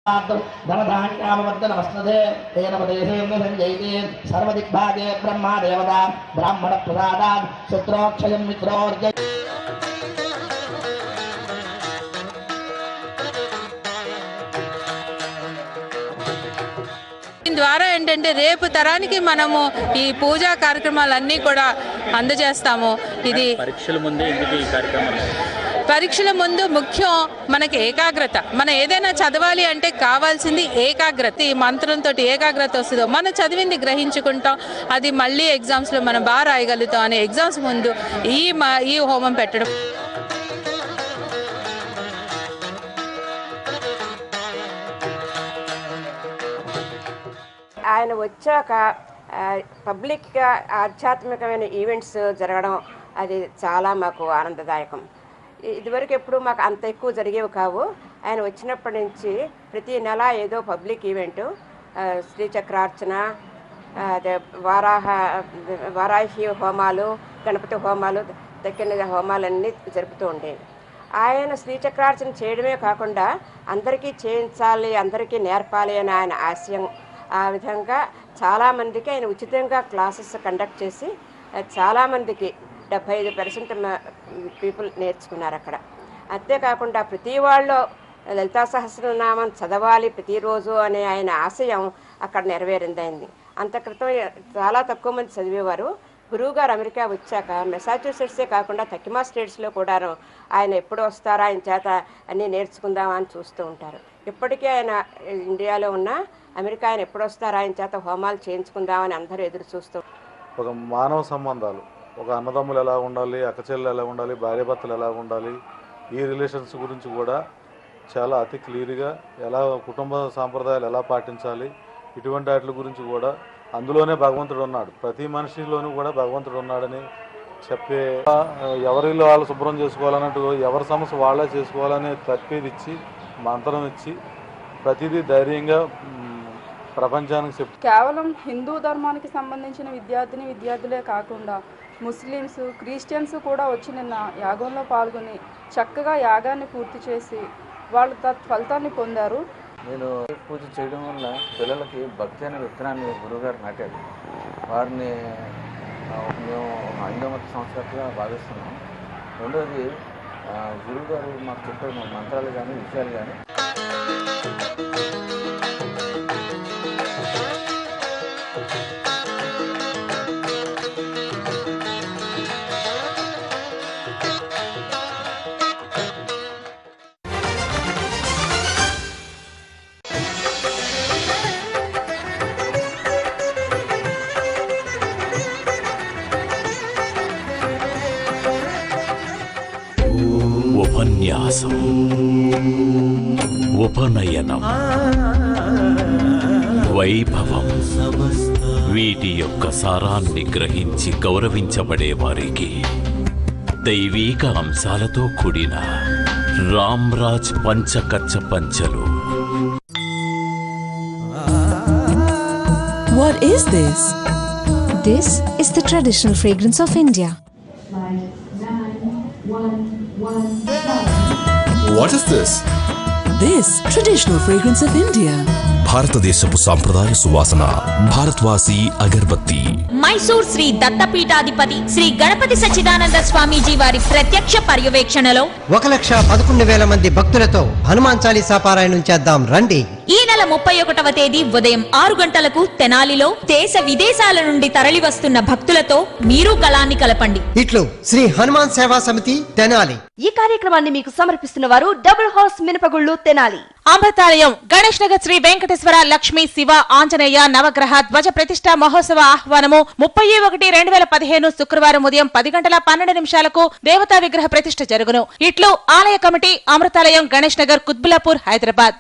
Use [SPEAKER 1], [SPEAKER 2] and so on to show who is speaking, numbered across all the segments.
[SPEAKER 1] ధనధాన్యామవర్ధనమస్నదే తేన పదేశేంద్ర సంజయితే సర్వదిగ్భాగే బ్రహ్మా దేవత బ్రాహ్మణ ప్రసాదాత్ శత్రోక్షయం మిత్రోర్జ
[SPEAKER 2] దీని ద్వారా ఏంటంటే రేపు తరానికి మనము ఈ పూజా కార్యక్రమాలన్నీ కూడా అందజేస్తాము ఇది
[SPEAKER 3] పరీక్షల ముందే ఎందుకు ఈ కార్యక్రమాలు
[SPEAKER 2] పరీక్షల ముందు ముఖ్యం మనకి ఏకాగ్రత మనం ఏదైనా చదవాలి అంటే కావాల్సింది ఏకాగ్రత ఈ మంత్రంతో ఏకాగ్రత వస్తుందో మనం చదివింది గ్రహించుకుంటాం అది మళ్ళీ ఎగ్జామ్స్లో మనం బాగా రాయగలుగుతాం అనే ఎగ్జామ్స్ ముందు ఈ మా ఈ హోమం పెట్టడం
[SPEAKER 4] ఆయన వచ్చాక ఆ, పబ్లిక్గా ఆధ్యాత్మికమైన ఈవెంట్స్ జరగడం అది చాలా మాకు ఆనందదాయకం ఇ- ఇదివరకు ఎప్పుడు మాకు అంత ఎక్కువ జరిగేవి కావు ఆయన వచ్చినప్పటి నుంచి ప్రతి నెల ఏదో పబ్లిక్ ఈవెంటు ఆ, శ్రీచక్రార్చన ఆ, అదే వారాహ వారాహి హోమాలు గణపతి హోమాలు దక్కిన హోమాలన్నీ జరుపుతూ ఉండేవి ఆయన శ్రీచక్రార్చన చేయడమే కాకుండా అందరికీ చేయించాలి అందరికీ నేర్పాలి అని ఆయన ఆశయం ఆ విధంగా చాలామందికి ఆయన ఉచితంగా క్లాసెస్ కండక్ట్ చేసి ఆ, చాలామందికి డెబ్భై ఐదు పర్సెంట్ పీపుల్ నేర్చుకున్నారు అక్కడ అంతేకాకుండా ప్రతి వాళ్ళు లలితా సహస్రనామం చదవాలి ప్రతిరోజు అనే ఆయన ఆశయం అక్కడ నెరవేరిందైంది అంత క్రితం చాలా తక్కువ మంది చదివేవారు గురువుగారు అమెరికా వచ్చాక మెసాచ్యూసెట్సే కాకుండా తక్కిమా స్టేట్స్లో కూడాను ఆయన ఎప్పుడు వస్తారా ఆయన చేత అన్నీ నేర్చుకుందామా అని చూస్తూ ఉంటారు ఇప్పటికీ ఆయన ఇండియాలో ఉన్న అమెరికా ఆయన ఎప్పుడు వస్తారా ఆయన చేత హోమాలు చేయించుకుందామని అందరూ ఎదురు చూస్తూ
[SPEAKER 5] ఒక మానవ సంబంధాలు ఒక అన్నదమ్ములు ఎలా ఉండాలి అక్కచెల్లెలు ఎలా ఉండాలి భార్యాభర్తలు ఎలా ఉండాలి ఈ రిలేషన్స్ గురించి కూడా చాలా అతి క్లియర్గా ఎలా కుటుంబ సాంప్రదాయాలు ఎలా పాటించాలి ఇటువంటి వాటి గురించి కూడా అందులోనే భగవంతుడు ఉన్నాడు ప్రతి మనిషిలోనూ కూడా భగవంతుడు ఉన్నాడని చెప్పే ఆ, ఎవరిలో వాళ్ళు శుభ్రం చేసుకోవాలన్నట్టు ఎవరి సమస్య వాళ్ళే చేసుకోవాలని తర్ఫీదు ఇచ్చి మంత్రం ఇచ్చి ప్రతిదీ ధైర్యంగా మ్, ప్రపంచానికి చెప్
[SPEAKER 6] కేవలం హిందూ ధర్మానికి సంబంధించిన విద్యార్థిని విద్యార్థులే కాకుండా ముస్లిమ్స్ క్రిస్టియన్స్ కూడా వచ్చి నిన్న యాగంలో పాల్గొని చక్కగా యాగాన్ని పూర్తి చేసి వాళ్ళు తత్ ఫలితాన్ని పొందారు
[SPEAKER 7] నేను పూజ చేయడం వల్ల పిల్లలకి భక్తి అనే విత్తనాన్ని గురువుగారు నాటాడు వారిని ఆ, మేము ఒక ఐదో మత సంవత్సరాలుగా భావిస్తున్నాం రెండోది ఆ, గురువుగారు మాకు చెప్పే మంత్రాలు కానీ విషయాలు కానీ
[SPEAKER 8] ఉపన్యాసం ఉపనయనం వైభవం వీటి యొక్క సారాన్ని గ్రహించి గౌరవించబడే వారికి దైవీక అంశాలతో కూడిన రామ్రాజ్ పంచకచ్చ పంచలు
[SPEAKER 9] What is this?
[SPEAKER 10] This is the traditional fragrance of India.
[SPEAKER 11] What is this?
[SPEAKER 9] This traditional fragrance of India.
[SPEAKER 11] భారతదేశపు సాంప్రదాయ సువాసన భారత్వాసి అగర్బత్తి
[SPEAKER 12] మైసూర్ శ్రీ దత్తపీఠాధిపతి శ్రీ గణపతి సచ్చిదానంద స్వామీజీ వారి ప్రత్యక్ష పర్యవేక్షణలో
[SPEAKER 13] ఒక లక్ష పదకొండు వేల మంది భక్తులతో హనుమాన్ చాలీసా పారాయణం చేద్దాం రండి
[SPEAKER 12] ఈ నెల ముప్పై ఒకటవ తేదీ ఉదయం ఆరు గంటలకు తెనాలిలో దేశ విదేశాల నుండి తరలి వస్తున్న భక్తులతో మీరు కళాన్ని కలపండి
[SPEAKER 13] ఇట్లు శ్రీ హనుమాన్ సేవా సమితి తెనాలి
[SPEAKER 14] ఈ కార్యక్రమాన్ని మీకు సమర్పిస్తున్న వారు డబుల్ హౌస్ మినపగుళ్ళు తెనాలి
[SPEAKER 15] అమృతాలయం గణేష్ నగర్ శ్రీ వెంకటేశ్వర లక్ష్మీ శివ ఆంజనేయ నవగ్రహ ధ్వజ ప్రతిష్ట మహోత్సవ ఆహ్వానము ముప్పై ఒకటి రెండు వేల పదిహేను శుక్రవారం ఉదయం పది గంటల పన్నెండు నిమిషాలకు దేవతా విగ్రహ ప్రతిష్ట జరుగును ఇట్లు ఆలయ కమిటీ అమృతాలయం గణేష్ నగర్ కుత్బులాపూర్ హైదరాబాద్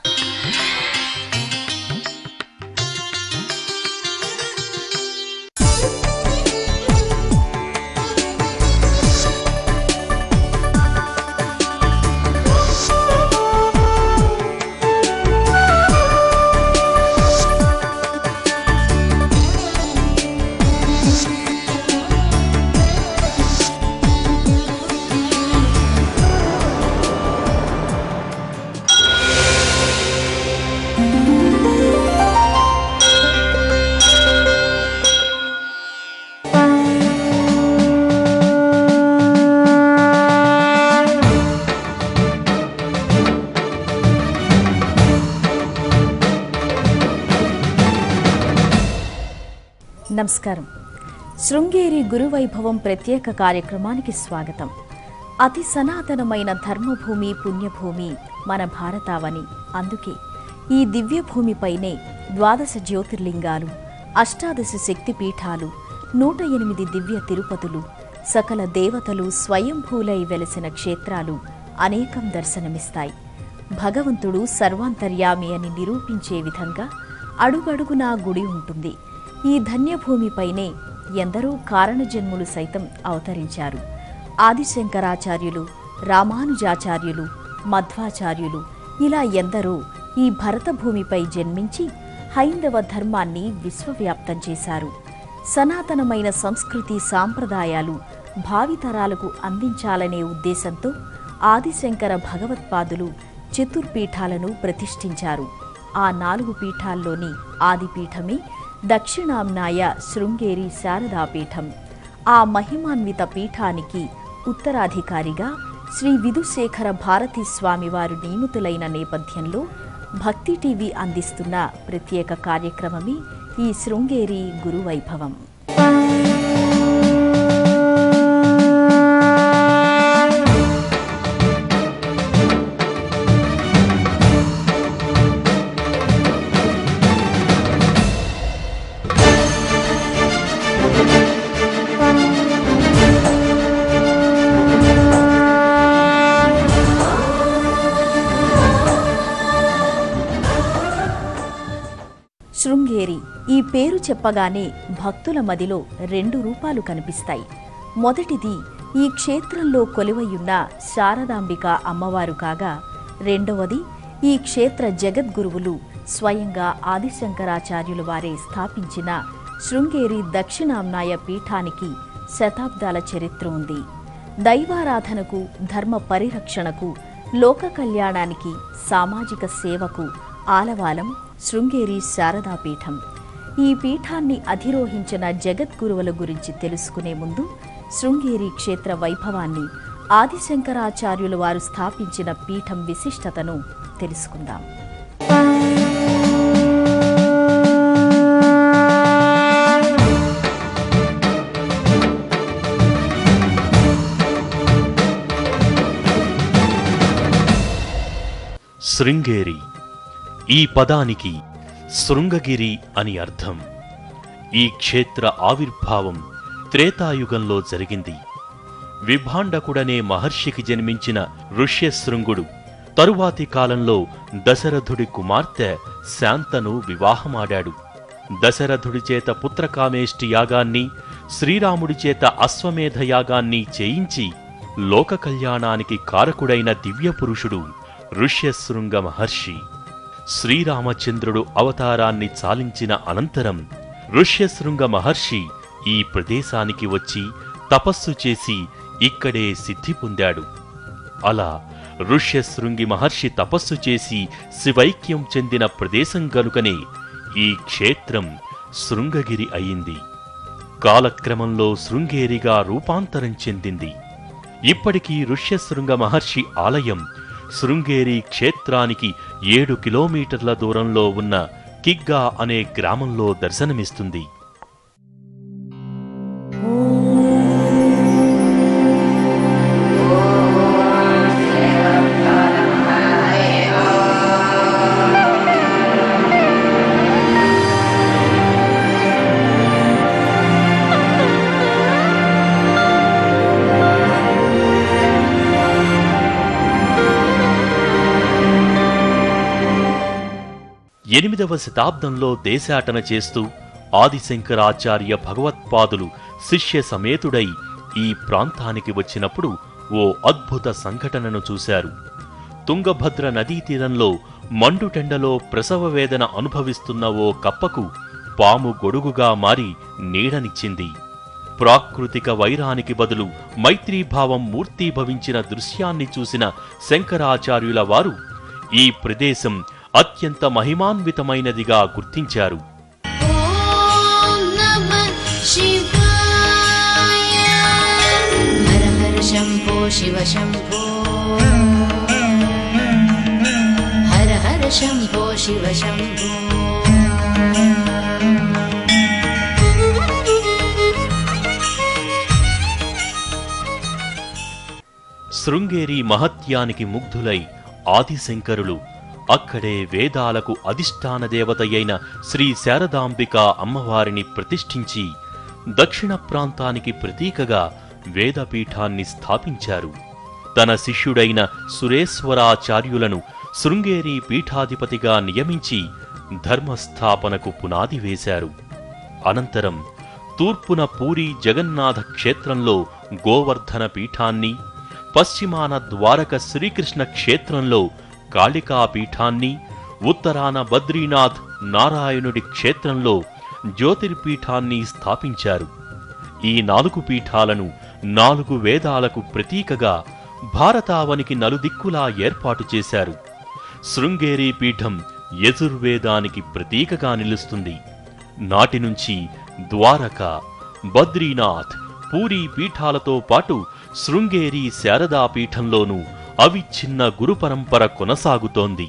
[SPEAKER 16] నమస్కారం శృంగేరి గురువైభవం ప్రత్యేక కార్యక్రమానికి స్వాగతం అతి సనాతనమైన ధర్మభూమి పుణ్యభూమి మన భారతావని అందుకే ఈ దివ్యభూమిపైనే ద్వాదశ జ్యోతిర్లింగాలు అష్టాదశ శక్తిపీఠాలు నూట ఎనిమిది దివ్య తిరుపతులు సకల దేవతలు స్వయంభూలై వెలసిన క్షేత్రాలు అనేకం దర్శనమిస్తాయి భగవంతుడు సర్వాంతర్యామి అని నిరూపించే విధంగా అడుగడుగునా గుడి ఉంటుంది ఈ ధన్యభూమిపైనే ఎందరో కారణజన్ములు సైతం అవతరించారు ఆదిశంకరాచార్యులు రామానుజాచార్యులు మధ్వాచార్యులు ఇలా ఎందరో ఈ భరత భూమిపై జన్మించి హైందవ ధర్మాన్ని విశ్వవ్యాప్తం చేశారు సనాతనమైన సంస్కృతి సాంప్రదాయాలు భావితరాలకు అందించాలనే ఉద్దేశంతో ఆదిశంకర భగవత్పాదులు చతుర్పీఠాలను ప్రతిష్ఠించారు ఆ నాలుగు పీఠాల్లోని ఆదిపీఠమే దక్షిణాంనాయ శృంగేరి శారదాపీఠం ఆ మహిమాన్విత పీఠానికి ఉత్తరాధికారిగా శ్రీ విధుశేఖర భారతీ స్వామివారు నియమితులైన నేపథ్యంలో భక్తి టీవీ అందిస్తున్న ప్రత్యేక కార్యక్రమమే ఈ శృంగేరి గురువైభవం శృంగేరి ఈ పేరు చెప్పగానే భక్తుల మదిలో రెండు రూపాలు కనిపిస్తాయి మొదటిది ఈ క్షేత్రంలో కొలువయున్న శారదాంబిక అమ్మవారు కాగా రెండవది ఈ క్షేత్ర జగద్గురువులు స్వయంగా ఆదిశంకరాచార్యుల వారే స్థాపించిన శృంగేరి దక్షిణాంనాయ పీఠానికి శతాబ్దాల చరిత్ర ఉంది దైవారాధనకు ధర్మ పరిరక్షణకు లోక కళ్యాణానికి సామాజిక సేవకు ఆలవాలం శృంగేరి శారదాపీఠం ఈ పీఠాన్ని అధిరోహించిన జగద్గురువుల గురించి తెలుసుకునే ముందు శృంగేరి క్షేత్ర వైభవాన్ని ఆదిశంకరాచార్యులు వారు స్థాపించిన పీఠం విశిష్టతను తెలుసుకుందాం
[SPEAKER 17] శృంగేరి ఈ పదానికి శృంగగిరి అని అర్థం ఈ క్షేత్ర ఆవిర్భావం త్రేతాయుగంలో జరిగింది విభాండకుడనే మహర్షికి జన్మించిన ఋష్యశృంగుడు తరువాతి కాలంలో దశరథుడి కుమార్తె శాంతను వివాహమాడాడు దశరథుడి చేత పుత్రకామేష్టి యాగాన్ని శ్రీరాముడి చేత అశ్వమేధ యాగాన్ని చేయించి లోక కళ్యాణానికి కారకుడైన దివ్యపురుషుడు ఋష్యశృంగ మహర్షి శ్రీరామచంద్రుడు అవతారాన్ని చాలించిన అనంతరం ఋష్యశృంగ మహర్షి ఈ ప్రదేశానికి వచ్చి తపస్సు చేసి ఇక్కడే సిద్ధి పొందాడు అలా ఋష్యశృంగి మహర్షి తపస్సు చేసి శివైక్యం చెందిన ప్రదేశం గనుకనే ఈ క్షేత్రం శృంగగిరి అయింది కాలక్రమంలో శృంగేరిగా రూపాంతరం చెందింది ఇప్పటికీ ఋష్యశృంగ మహర్షి ఆలయం శృంగేరి క్షేత్రానికి ఏడు కిలోమీటర్ల దూరంలో ఉన్న కిగ్గా అనే గ్రామంలో దర్శనమిస్తుంది ఎనిమిదవ శతాబ్దంలో దేశాటన చేస్తూ ఆదిశంకరాచార్య భగవత్పాదులు శిష్య సమేతుడై ఈ ప్రాంతానికి వచ్చినప్పుడు ఓ అద్భుత సంఘటనను చూశారు తుంగభద్ర నదీ తీరంలో మండుటెండలో ప్రసవ వేదన అనుభవిస్తున్న ఓ కప్పకు పాము గొడుగుగా మారి నీడనిచ్చింది ప్రాకృతిక వైరానికి బదులు మైత్రీభావం మూర్తీభవించిన దృశ్యాన్ని చూసిన శంకరాచార్యుల వారు ఈ ప్రదేశం అత్యంత మహిమాన్వితమైనదిగా గుర్తించారు
[SPEAKER 18] शिवाय हर हर शम्भो शिव शम्भो हर हर शम्भो शिव शम्भो
[SPEAKER 17] శృంగేరి మహత్యానికి ముగ్ధులై ఆదిశంకరులు అక్కడే వేదాలకు అధిష్టాన దేవతయైన శ్రీ శారదాంబిక అమ్మవారిని ప్రతిష్ఠించి దక్షిణ ప్రాంతానికి ప్రతీకగా వేదపీఠాన్ని స్థాపించారు తన శిష్యుడైన సురేశ్వరాచార్యులను శృంగేరి పీఠాధిపతిగా నియమించి ధర్మస్థాపనకు పునాది వేశారు అనంతరం తూర్పున పూరి జగన్నాథ క్షేత్రంలో గోవర్ధన పీఠాన్ని పశ్చిమాన ద్వారక శ్రీకృష్ణ క్షేత్రంలో కాళికా పీఠాన్ని ఉత్తరాన బద్రీనాథ్ నారాయణుడి క్షేత్రంలో జ్యోతిర్పీఠాన్ని స్థాపించారు ఈ నాలుగు పీఠాలను నాలుగు వేదాలకు ప్రతీకగా భారతావనికి నలుదిక్కులా ఏర్పాటు చేశారు శృంగేరి పీఠం యజుర్వేదానికి ప్రతీకగా నిలుస్తుంది నాటి నుంచి ద్వారక బద్రీనాథ్ పూరీ పీఠాలతో పాటు శృంగేరి శారదా పీఠంలోనూ అవిచ్ఛిన్న గురు పరంపర కొనసాగుతోంది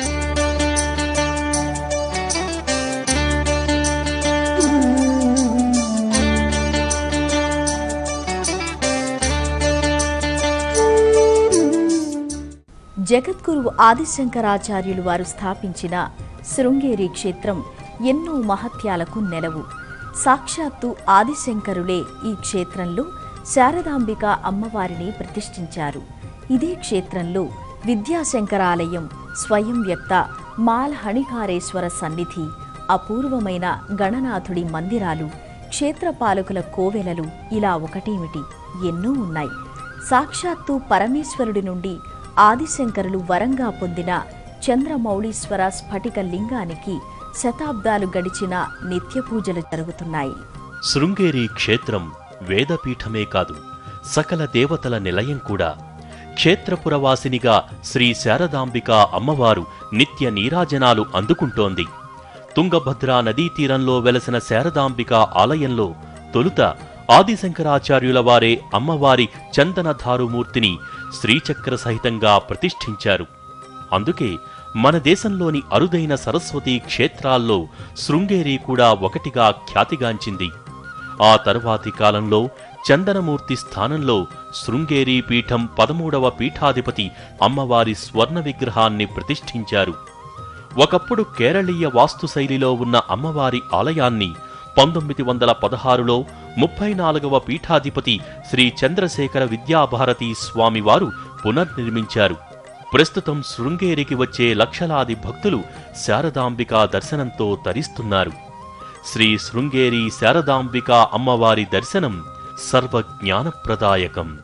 [SPEAKER 16] జగద్గురువు ఆదిశంకరాచార్యులు వారు స్థాపించిన శృంగేరి క్షేత్రం ఎన్నో మహత్యాలకు నెలవు సాక్షాత్తు ఆదిశంకరులే ఈ క్షేత్రంలో శారదాంబిక అమ్మవారిని ప్రతిష్ఠించారు ఇదే క్షేత్రంలో విద్యాశంకరాలయం స్వయం వ్యక్త మాల్హణికారేశ్వర సన్నిధి అపూర్వమైన గణనాథుడి మందిరాలు క్షేత్రపాలకుల కోవెలలు ఇలా ఒకటేమిటి ఎన్నో ఉన్నాయి సాక్షాత్తు పరమేశ్వరుడి నుండి ఆదిశంకరులు వరంగా పొందిన చంద్రమౌళీశ్వర స్ఫటిక లింగానికి శతాబ్దాలు గడిచిన నిత్య పూజలు జరుగుతున్నాయి
[SPEAKER 17] శృంగేరి క్షేత్రం వేదపీఠమే కాదు సకల దేవతల నిలయం కూడా క్షేత్రపురవాసినిగా శ్రీ శారదాంబిక అమ్మవారు నిత్య నీరాజనాలు అందుకుంటోంది తుంగభద్రా నదీ తీరంలో వెలసిన శారదాంబిక ఆలయంలో తొలుత ఆదిశంకరాచార్యుల వారే అమ్మవారి చందనధారుమూర్తిని శ్రీచక్ర సహితంగా ప్రతిష్ఠించారు అందుకే మన దేశంలోని అరుదైన సరస్వతీ క్షేత్రాల్లో శృంగేరి కూడా ఒకటిగా ఖ్యాతిగాంచింది ఆ తరువాతి కాలంలో చందనమూర్తి స్థానంలో శృంగేరి పీఠం పదమూడవ పీఠాధిపతి అమ్మవారి స్వర్ణ విగ్రహాన్ని ప్రతిష్ఠించారు ఒకప్పుడు కేరళీయ వాస్తుశైలిలో ఉన్న అమ్మవారి ఆలయాన్ని పంతొమ్మిది వందల పదహారులో ముప్పై నాలుగవ పీఠాధిపతి శ్రీ చంద్రశేఖర విద్యాభారతి స్వామివారు పునర్నిర్మించారు ప్రస్తుతం శృంగేరికి వచ్చే లక్షలాది భక్తులు శారదాంబిక దర్శనంతో తరిస్తున్నారు శ్రీ శృంగేరి శారదాంబిక అమ్మవారి దర్శనం సర్వజ్ఞానప్రదాయకం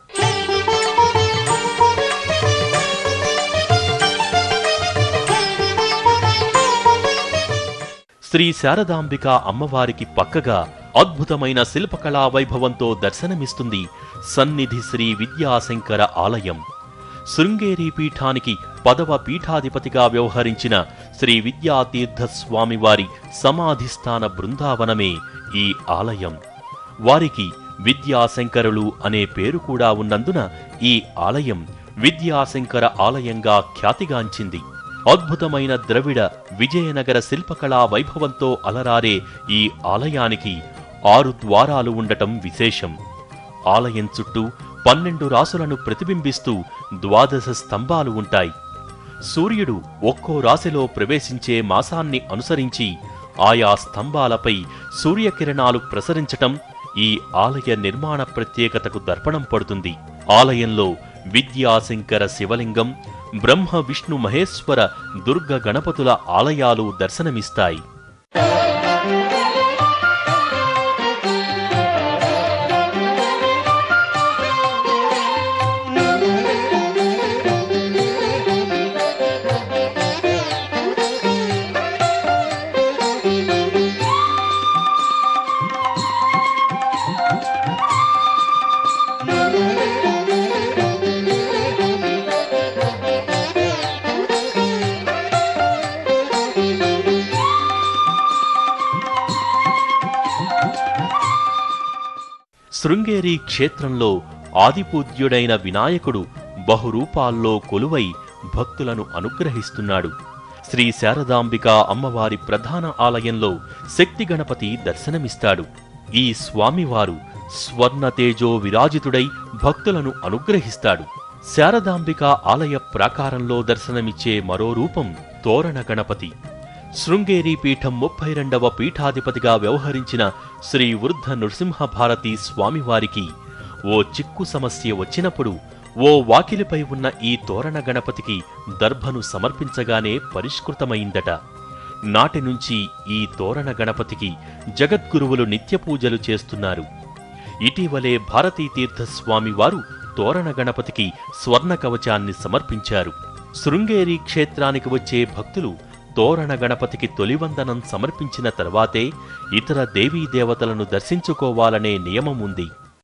[SPEAKER 17] శ్రీ శారదాంబిక అమ్మవారికి పక్కగా అద్భుతమైన శిల్పకళా వైభవంతో దర్శనమిస్తుంది సన్నిధి శ్రీ విద్యాశంకర ఆలయం శృంగేరి పీఠానికి పదవ పీఠాధిపతిగా వ్యవహరించిన శ్రీ విద్యాతీర్థ స్వామివారి సమాధిస్థాన బృందావనమే ఈ ఆలయం వారికి విద్యాశంకరులు అనే పేరు కూడా ఉన్నందున ఈ ఆలయం విద్యాశంకర ఆలయంగా ఖ్యాతిగాంచింది అద్భుతమైన ద్రవిడ విజయనగర శిల్పకళా వైభవంతో అలరారే ఈ ఆలయానికి ఆరు ద్వారాలు ఉండటం విశేషం ఆలయం చుట్టూ పన్నెండు రాసులను ప్రతిబింబిస్తూ ద్వాదశ స్తంభాలు ఉంటాయి సూర్యుడు ఒక్కో రాశిలో ప్రవేశించే మాసాన్ని అనుసరించి ఆయా స్తంభాలపై సూర్యకిరణాలు ప్రసరించటం ఈ ఆలయ నిర్మాణ ప్రత్యేకతకు దర్పణం పడుతుంది ఆలయంలో విద్యాశంకర శివలింగం బ్రహ్మ విష్ణు మహేశ్వర దుర్గ గణపతుల ఆలయాలు దర్శనమిస్తాయి శృంగేరి క్షేత్రంలో ఆదిపూజ్యుడైన వినాయకుడు బహురూపాల్లో కొలువై భక్తులను అనుగ్రహిస్తున్నాడు శ్రీ శారదాంబిక అమ్మవారి ప్రధాన ఆలయంలో శక్తి గణపతి దర్శనమిస్తాడు ఈ స్వామివారు స్వర్ణ తేజో విరాజితుడై భక్తులను అనుగ్రహిస్తాడు శారదాంబిక ఆలయ ప్రాకారంలో దర్శనమిచ్చే మరో రూపం తోరణ గణపతి శృంగేరి పీఠం ముప్పై రెండవ పీఠాధిపతిగా వ్యవహరించిన శ్రీ వృద్ధ నృసింహభారతి స్వామివారికి ఓ చిక్కు సమస్య వచ్చినప్పుడు ఓ వాకిలిపై ఉన్న ఈ తోరణ గణపతికి దర్భను సమర్పించగానే పరిష్కృతమైందట నాటి నుంచి ఈ తోరణ గణపతికి జగద్గురువులు నిత్య పూజలు చేస్తున్నారు ఇటీవలే భారతీ తీర్థ స్వామి వారు తోరణ గణపతికి స్వర్ణ కవచాన్ని సమర్పించారు శృంగేరి క్షేత్రానికి వచ్చే భక్తులు తోరణ గణపతికి తొలివందనం సమర్పించిన తర్వాతే ఇతర దేవీ దేవతలను దర్శించుకోవాలనే నియమం ఉంది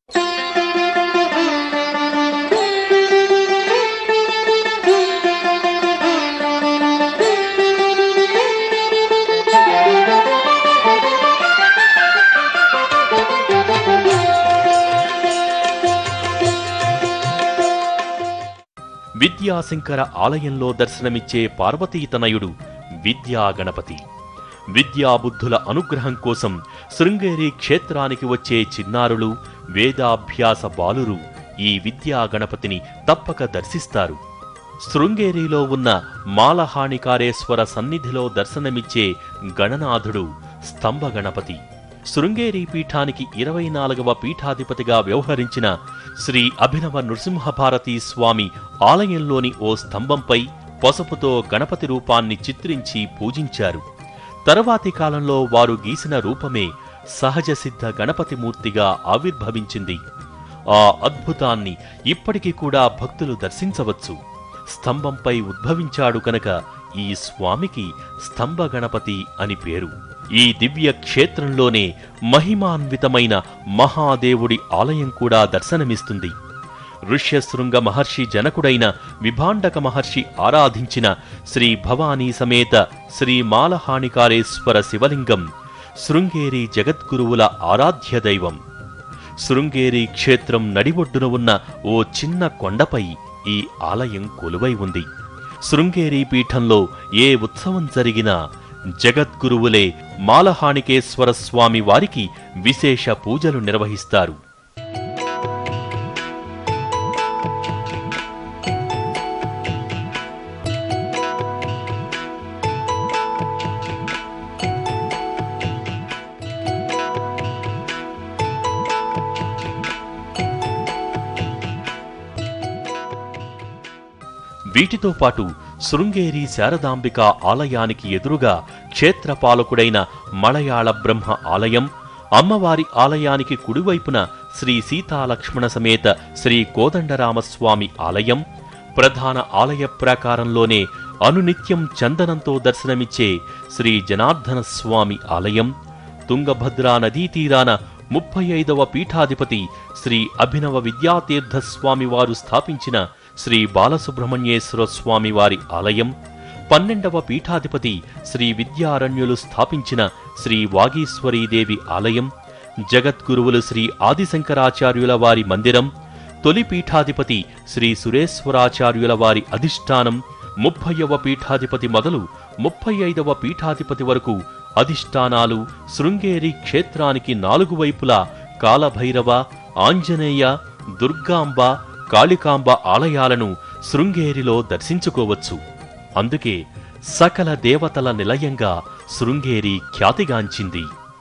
[SPEAKER 17] విద్యాశంకర ఆలయంలో దర్శనమిచ్చే పార్వతీతనయుడు విద్యా గణపతి విద్యాబుద్ధుల అనుగ్రహం కోసం శృంగేరి క్షేత్రానికి వచ్చే చిన్నారులు వేదాభ్యాస బాలురు ఈ విద్యా గణపతిని తప్పక దర్శిస్తారు శృంగేరిలో ఉన్న మాలహాణికారేశ్వర సన్నిధిలో దర్శనమిచ్చే గణనాథుడు స్తంభ గణపతి శృంగేరి పీఠానికి ఇరవై నాలుగవ పీఠాధిపతిగా వ్యవహరించిన శ్రీ అభినవ నృసింహభారతి స్వామి ఆలయంలోని ఓ స్తంభంపై పసుపుతో గణపతి రూపాన్ని చిత్రించి పూజించారు తరువాతి కాలంలో వారు గీసిన రూపమే సహజ సిద్ధ గణపతి మూర్తిగా ఆవిర్భవించింది ఆ అద్భుతాన్ని ఇప్పటికీ కూడా భక్తులు దర్శించవచ్చు స్తంభంపై ఉద్భవించాడు కనుక ఈ స్వామికి స్తంభ గణపతి అని పేరు ఈ దివ్య క్షేత్రంలోనే మహిమాన్వితమైన మహాదేవుడి ఆలయం కూడా దర్శనమిస్తుంది ఋష్యశృంగ మహర్షి జనకుడైన విభాండక మహర్షి ఆరాధించిన శ్రీ భవానీ సమేత శ్రీ మాలహాణికారేశ్వర శివలింగం శృంగేరి జగద్గురువుల ఆరాధ్య దైవం శృంగేరి క్షేత్రం నడిబొడ్డున ఉన్న ఓ చిన్న కొండపై ఈ ఆలయం కొలువై ఉంది శృంగేరి పీఠంలో ఏ ఉత్సవం జరిగినా జగద్గురువులే మాలహాణికేశ్వర స్వామి వారికి విశేష పూజలు నిర్వహిస్తారు వీటితో పాటు శృంగేరి శారదాంబిక ఆలయానికి ఎదురుగా క్షేత్రపాలకుడైన మలయాళ బ్రహ్మ ఆలయం అమ్మవారి ఆలయానికి కుడివైపున శ్రీ సీతాలక్ష్మణ సమేత శ్రీ కోదండరామస్వామి ఆలయం ప్రధాన ఆలయ ప్రాకారంలోనే అనునిత్యం చందనంతో దర్శనమిచ్చే శ్రీ జనార్దన స్వామి ఆలయం తుంగభద్రా నదీ తీరాన ముప్పై ఐదవ పీఠాధిపతి శ్రీ అభినవ విద్యాతీర్థ స్వామి వారు స్థాపించిన శ్రీ బాలసుబ్రహ్మణ్యేశ్వర స్వామి వారి ఆలయం పన్నెండవ పీఠాధిపతి శ్రీ విద్యారణ్యులు స్థాపించిన శ్రీ వాగీశ్వరీదేవి ఆలయం జగద్గురువులు శ్రీ ఆదిశంకరాచార్యుల వారి మందిరం తొలి పీఠాధిపతి శ్రీ సురేశ్వరాచార్యుల వారి అధిష్టానం ముప్పైవ పీఠాధిపతి మొదలు ముప్పై ఐదవ పీఠాధిపతి వరకు అధిష్టానాలు శృంగేరి క్షేత్రానికి నాలుగు వైపులా కాలభైరవ ఆంజనేయ దుర్గాంబ కాళికాంబ ఆలయాలను శృంగేరిలో దర్శించుకోవచ్చు అందుకే సకల దేవతల నిలయంగా శృంగేరి ఖ్యాతిగాంచింది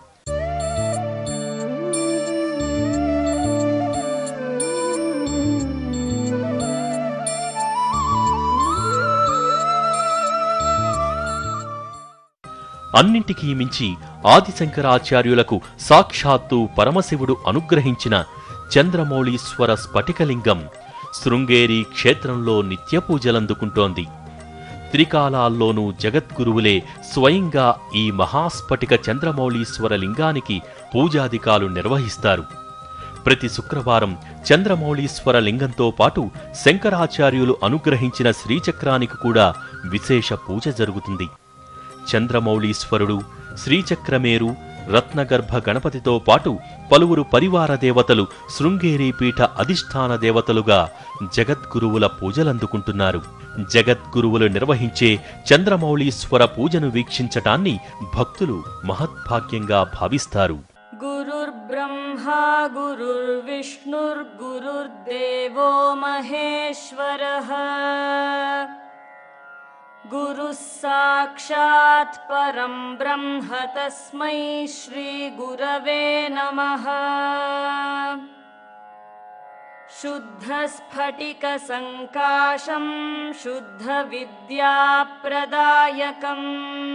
[SPEAKER 17] అన్నింటికీ మించి ఆదిశంకరాచార్యులకు సాక్షాత్తు పరమశివుడు అనుగ్రహించిన చంద్రమౌళీశ్వర స్ఫటికలింగం శృంగేరి క్షేత్రంలో నిత్య పూజలందుకుంటోంది త్రికాలాల్లోనూ జగద్గురువులే స్వయంగా ఈ మహాస్ఫటిక చంద్రమౌళీశ్వర లింగానికి పూజాధికాలు నిర్వహిస్తారు ప్రతి శుక్రవారం చంద్రమౌళీశ్వర లింగంతో పాటు శంకరాచార్యులు అనుగ్రహించిన శ్రీచక్రానికి కూడా విశేష పూజ జరుగుతుంది చంద్రమౌళీశ్వరుడు శ్రీచక్రమేరు రత్నగర్భ గణపతితో పాటు పలువురు పరివార దేవతలు శృంగేరి పీఠ అధిష్టాన దేవతలుగా జగద్గురువుల పూజలందుకుంటున్నారు జగద్గురువులు నిర్వహించే చంద్రమౌళీశ్వర పూజను వీక్షించటాన్ని భక్తులు మహద్భాగ్యంగా భావిస్తారు
[SPEAKER 19] गुरुर्ब्रह्मा गुरुर्ब्रह्मा गुरुर्विष्णुर्गुरुर्देवो महेश्वरः गुरुः साक्षात् परं ब्रह्म तस्मै श्रीगुरवे नमः शुद्धस्फटिकसङ्काशं शुद्धविद्याप्रदायकम्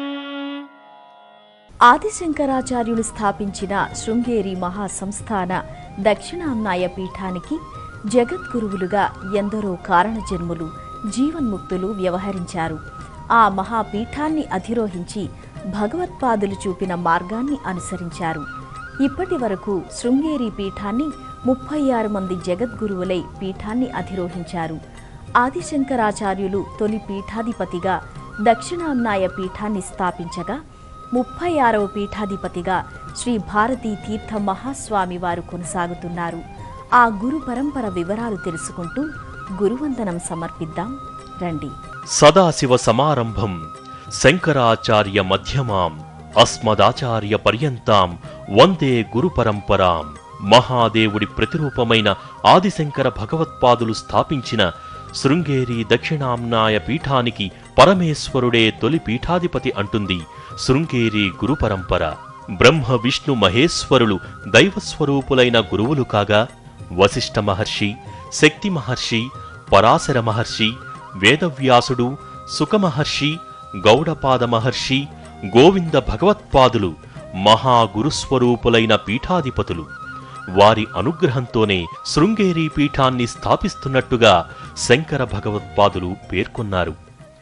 [SPEAKER 16] ఆదిశంకరాచార్యులు స్థాపించిన శృంగేరి మహాసంస్థాన దక్షిణామ్నాయ పీఠానికి జగద్గురువులుగా ఎందరో కారణజన్ములు జీవన్ముక్తులు వ్యవహరించారు ఆ మహాపీఠాన్ని అధిరోహించి భగవత్పాదులు చూపిన మార్గాన్ని అనుసరించారు ఇప్పటి వరకు శృంగేరి పీఠాన్ని ముప్పై ఆరు మంది జగద్గురువులై పీఠాన్ని అధిరోహించారు ఆదిశంకరాచార్యులు తొలి పీఠాధిపతిగా దక్షిణామ్నాయ పీఠాన్ని స్థాపించగా ముప్పై ఆరవ పీఠాధిపతిగా శ్రీ భారతీ తీర్థ మహాస్వామి వారు కొనసాగుతున్నారు ఆ గురు పరంపర వివరాలు తెలుసుకుంటూ గురువందనం సమర్పిద్దాం రండి
[SPEAKER 17] సదాశివ సమారంభం శంకరాచార్య మధ్యమాం అస్మదాచార్య పర్యంతాం వందే గురు పరంపరాం మహాదేవుడి ప్రతిరూపమైన ఆదిశంకర భగవత్పాదులు స్థాపించిన శృంగేరి దక్షిణామ్నాయ పీఠానికి పరమేశ్వరుడే తొలి పీఠాధిపతి అంటుంది శృంగేరి గురు పరంపర బ్రహ్మ విష్ణు మహేశ్వరులు దైవస్వరూపులైన గురువులు కాగా వశిష్ఠ మహర్షి శక్తి మహర్షి పరాశర మహర్షి వేదవ్యాసుడు సుఖమహర్షి గౌడపాద మహర్షి గోవింద భగవత్పాదులు మహాగురుస్వరూపులైన పీఠాధిపతులు వారి అనుగ్రహంతోనే శృంగేరి పీఠాన్ని స్థాపిస్తున్నట్టుగా శంకర భగవత్పాదులు పేర్కొన్నారు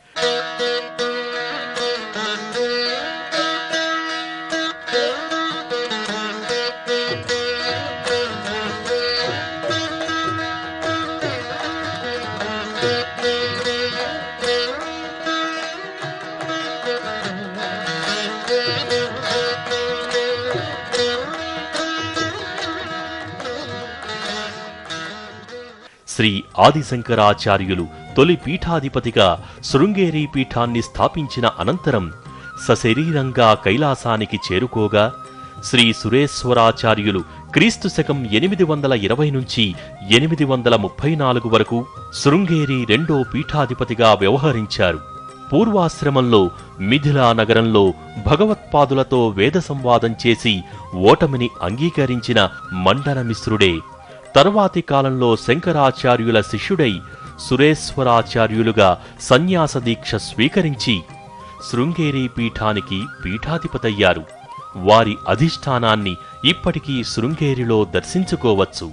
[SPEAKER 17] శ్రీ ఆదిశంకరాచార్యులు తొలి పీఠాధిపతిగా శృంగేరి పీఠాన్ని స్థాపించిన అనంతరం సశరీరంగా కైలాసానికి చేరుకోగా శ్రీ సురేశ్వరాచార్యులు క్రీస్తు శకం ఎనిమిది వందల ఇరవై నుంచి ఎనిమిది వందల ముప్పై నాలుగు వరకు శృంగేరి రెండో పీఠాధిపతిగా వ్యవహరించారు పూర్వాశ్రమంలో మిథిలా నగరంలో భగవత్పాదులతో వేద సంవాదం చేసి ఓటమిని అంగీకరించిన మండనమిశ్రుడే తరువాతి కాలంలో శంకరాచార్యుల శిష్యుడై సురేశ్వరాచార్యులుగా సన్యాస దీక్ష స్వీకరించి శృంగేరి పీఠానికి పీఠాధిపతయ్యారు వారి అధిష్టానాన్ని ఇప్పటికీ శృంగేరిలో దర్శించుకోవచ్చు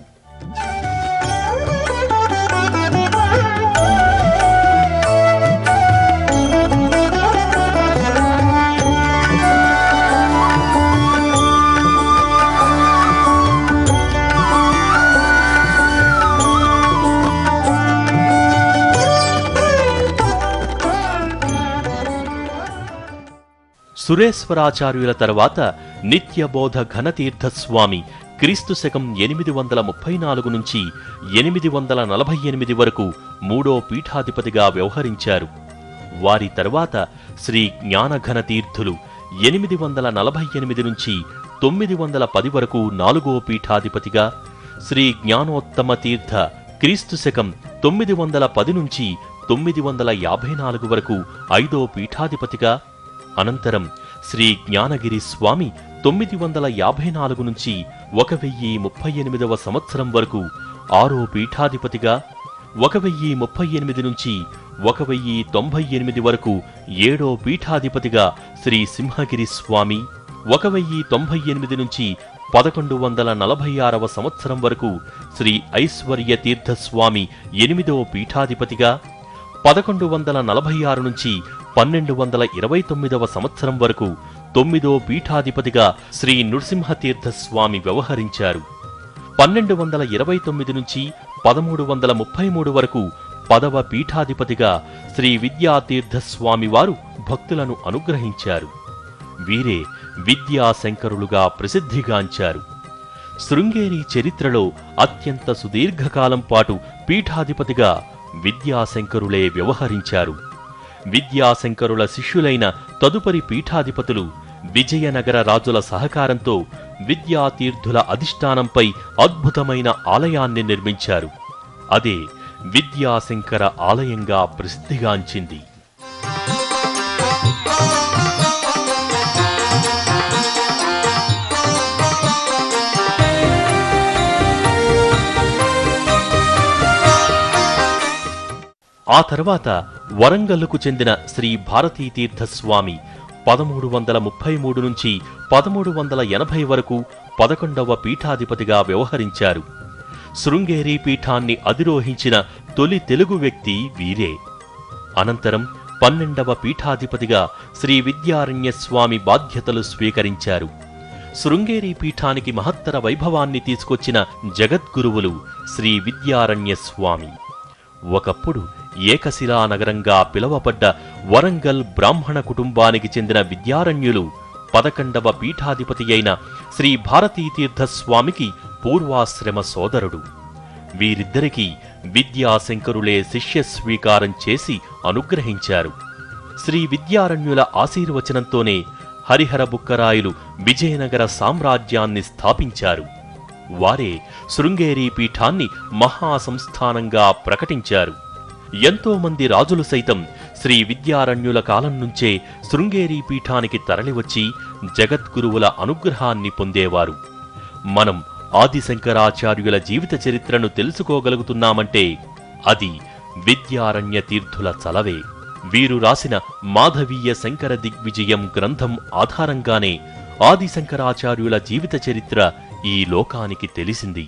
[SPEAKER 17] సురేశ్వరాచార్యుల తర్వాత నిత్యబోధ ఘనతీర్థస్వామి క్రీస్తు శకం ఎనిమిది వందల ముప్పై నాలుగు నుంచి ఎనిమిది వందల నలభై ఎనిమిది వరకు మూడో పీఠాధిపతిగా వ్యవహరించారు వారి తర్వాత శ్రీ జ్ఞానఘనతీర్థులు ఎనిమిది వందల నలభై ఎనిమిది నుంచి తొమ్మిది వందల పది వరకు నాలుగో పీఠాధిపతిగా శ్రీ జ్ఞానోత్తమ తీర్థ క్రీస్తు శకం తొమ్మిది వందల పది నుంచి తొమ్మిది వందల యాభై నాలుగు వరకు ఐదో పీఠాధిపతిగా అనంతరం శ్రీ జ్ఞానగిరి స్వామి తొమ్మిది వందల యాభై నాలుగు నుంచి ఒక వెయ్యి ముప్పై ఎనిమిదవ సంవత్సరం వరకు ఆరో పీఠాధిపతిగా ఒక వెయ్యి ముప్పై ఎనిమిది నుంచి ఒక వెయ్యి తొంభై ఎనిమిది వరకు ఏడో పీఠాధిపతిగా శ్రీ సింహగిరి స్వామి ఒక వెయ్యి తొంభై ఎనిమిది నుంచి పదకొండు వందల నలభై ఆరవ సంవత్సరం వరకు శ్రీ ఐశ్వర్య తీర్థస్వామి ఎనిమిదో పీఠాధిపతిగా పదకొండు వందల నలభై ఆరు నుంచి పన్నెండు వందల ఇరవై తొమ్మిదవ సంవత్సరం వరకు తొమ్మిదో పీఠాధిపతిగా శ్రీ నృసింహతీర్థ స్వామి వ్యవహరించారు పన్నెండు వందల ఇరవై తొమ్మిది నుంచి పదమూడు వందల ముప్పై మూడు వరకు పదవ పీఠాధిపతిగా శ్రీ విద్యాతీర్థ స్వామి వారు భక్తులను అనుగ్రహించారు వీరే విద్యాశంకరులుగా ప్రసిద్ధిగాంచారు శృంగేరి చరిత్రలో అత్యంత సుదీర్ఘకాలం పాటు పీఠాధిపతిగా విద్యాశంకరులే వ్యవహరించారు విద్యాశంకరుల శిష్యులైన తదుపరి పీఠాధిపతులు విజయనగర రాజుల సహకారంతో విద్యాతీర్థుల అధిష్టానంపై అద్భుతమైన ఆలయాన్ని నిర్మించారు అదే విద్యాశంకర ఆలయంగా ప్రసిద్ధిగాంచింది ఆ తర్వాత వరంగల్లుకు చెందిన శ్రీ భారతీ తీర్థ స్వామి పదమూడు వందల ముప్పై మూడు నుంచి పదమూడు వందల ఎనభై వరకు పదకొండవ పీఠాధిపతిగా వ్యవహరించారు శృంగేరి పీఠాన్ని అధిరోహించిన తొలి తెలుగు వ్యక్తి వీరే అనంతరం పన్నెండవ పీఠాధిపతిగా శ్రీ విద్యారణ్య స్వామి బాధ్యతలు స్వీకరించారు శృంగేరి పీఠానికి మహత్తర వైభవాన్ని తీసుకొచ్చిన జగద్గురువులు శ్రీ విద్యారణ్య స్వామి ఒకప్పుడు ఏకశిలా నగరంగా పిలువబడ్డ వరంగల్ బ్రాహ్మణ కుటుంబానికి చెందిన విద్యారణ్యులు పదకొండవ పీఠాధిపతి అయిన శ్రీ భారతీతీర్థ స్వామికి పూర్వాశ్రమ సోదరుడు వీరిద్దరికీ విద్యాశంకరులే శిష్య స్వీకారం చేసి అనుగ్రహించారు శ్రీ విద్యారణ్యుల ఆశీర్వచనంతోనే హరిహర బుక్కరాయలు విజయనగర సామ్రాజ్యాన్ని స్థాపించారు వారే శృంగేరి పీఠాన్ని మహాసంస్థానంగా ప్రకటించారు ఎంతో మంది రాజులు సైతం శ్రీ విద్యారణ్యుల కాలం నుంచే శృంగేరి పీఠానికి తరలివచ్చి జగద్గురువుల అనుగ్రహాన్ని పొందేవారు మనం ఆదిశంకరాచార్యుల జీవిత చరిత్రను తెలుసుకోగలుగుతున్నామంటే అది విద్యారణ్య తీర్థుల చలవే వీరు రాసిన మాధవీయ శంకర దిగ్విజయం గ్రంథం ఆధారంగానే ఆదిశంకరాచార్యుల జీవిత చరిత్ర ఈ లోకానికి తెలిసింది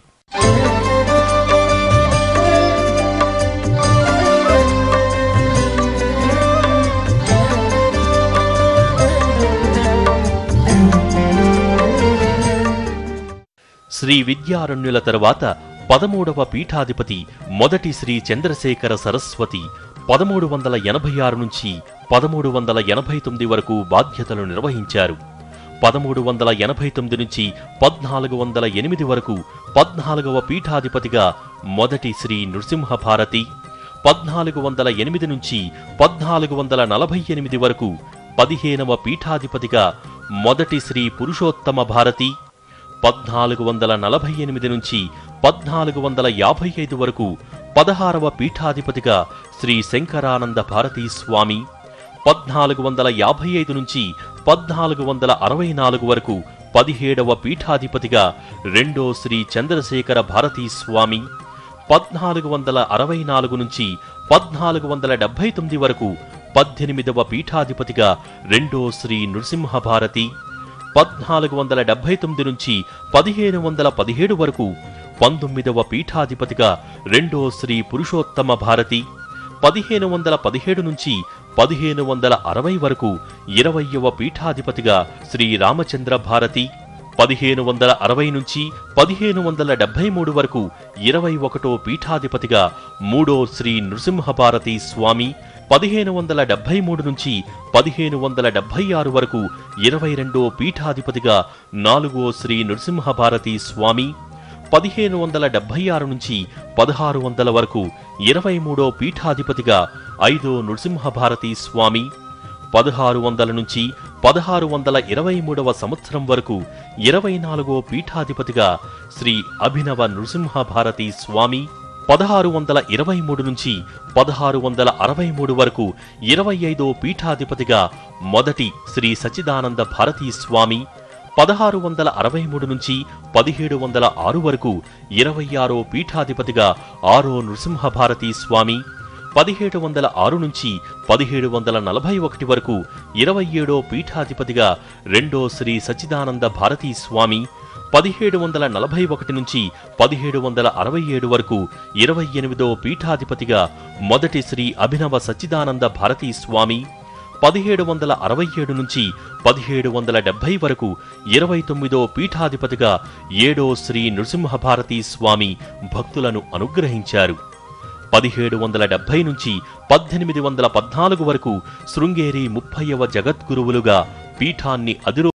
[SPEAKER 17] శ్రీ విద్యారణ్యుల తరువాత పదమూడవ పీఠాధిపతి మొదటి శ్రీ చంద్రశేఖర సరస్వతి పదమూడు వందల ఎనభై ఆరు నుంచి పదమూడు వందల ఎనభై తొమ్మిది వరకు బాధ్యతలు నిర్వహించారు పదమూడు వందల ఎనభై తొమ్మిది నుంచి పద్నాలుగు వందల ఎనిమిది వరకు పద్నాలుగవ పీఠాధిపతిగా మొదటి శ్రీ నృసింహ భారతి పద్నాలుగు వందల ఎనిమిది నుంచి పద్నాలుగు వందల నలభై ఎనిమిది వరకు పదిహేనవ పీఠాధిపతిగా మొదటి శ్రీ పురుషోత్తమ భారతి పద్నాలుగు వందల నలభై ఎనిమిది నుంచి పద్నాలుగు వందల యాభై ఐదు వరకు పదహారవ పీఠాధిపతిగా శ్రీ శంకరానంద భారతీ స్వామి పద్నాలుగు వందల యాభై ఐదు నుంచి పద్నాలుగు వందల అరవై నాలుగు వరకు పదిహేడవ పీఠాధిపతిగా రెండో శ్రీ చంద్రశేఖర భారతీ స్వామి పద్నాలుగు వందల అరవై నాలుగు నుంచి పద్నాలుగు వందల డెబ్బై తొమ్మిది వరకు పద్దెనిమిదవ పీఠాధిపతిగా రెండో శ్రీ నృసింహ భారతి పద్నాలుగు వందల డెబ్బై తొమ్మిది నుంచి పదిహేను వందల పదిహేడు వరకు పంతొమ్మిదవ పీఠాధిపతిగా రెండో శ్రీ పురుషోత్తమ భారతి పదిహేను వందల పదిహేడు నుంచి పదిహేను వందల అరవై వరకు ఇరవయవ పీఠాధిపతిగా శ్రీ రామచంద్ర భారతి పదిహేను వందల అరవై నుంచి పదిహేను వందల డెబ్బై మూడు వరకు ఇరవై ఒకటో పీఠాధిపతిగా మూడో శ్రీ నృసింహ భారతి స్వామి పదిహేను వందల డెబ్బై మూడు నుంచి పదిహేను వందల డెబ్బై ఆరు వరకు ఇరవై రెండో పీఠాధిపతిగా నాలుగో శ్రీ నృసింహ భారతి స్వామి పదిహేను వందల డెబ్బై ఆరు నుంచి పదహారు వందల వరకు ఇరవై మూడో పీఠాధిపతిగా ఐదో నృసింహ భారతి స్వామి పదహారు వందల నుంచి పదహారు వందల ఇరవై మూడవ సంవత్సరం వరకు ఇరవై నాలుగో పీఠాధిపతిగా శ్రీ అభినవ నృసింహ భారతి స్వామి పదహారు వందల ఇరవై మూడు నుంచి పదహారు వందల అరవై మూడు వరకు ఇరవై ఐదో పీఠాధిపతిగా మొదటి శ్రీ సచిదానంద భారతీ స్వామి పదహారు వందల అరవై మూడు నుంచి పదిహేడు వందల ఆరు వరకు ఇరవై ఆరో పీఠాధిపతిగా ఆరో నృసింహ భారతీ స్వామి పదిహేడు వందల ఆరు నుంచి పదిహేడు వందల నలభై ఒకటి వరకు ఇరవై ఏడో పీఠాధిపతిగా రెండో శ్రీ సచిదానంద భారతీ స్వామి పదిహేడు వందల నలభై ఒకటి నుంచి పదిహేడు వందల అరవై ఏడు వరకు ఇరవై ఎనిమిదో పీఠాధిపతిగా మొదటి శ్రీ అభినవ సచ్చిదానంద భారతీ స్వామి పదిహేడు వందల అరవై ఏడు నుంచి పదిహేడు వందల డెబ్బై వరకు ఇరవై తొమ్మిదో పీఠాధిపతిగా ఏడో శ్రీ నృసింహ భారతీ స్వామి భక్తులను అనుగ్రహించారు పదిహేడు వందల డెబ్బై నుంచి పద్దెనిమిది వందల పద్నాలుగు వరకు శృంగేరి ముప్పైవ జగద్గురువులుగా పీఠాన్ని అధిరో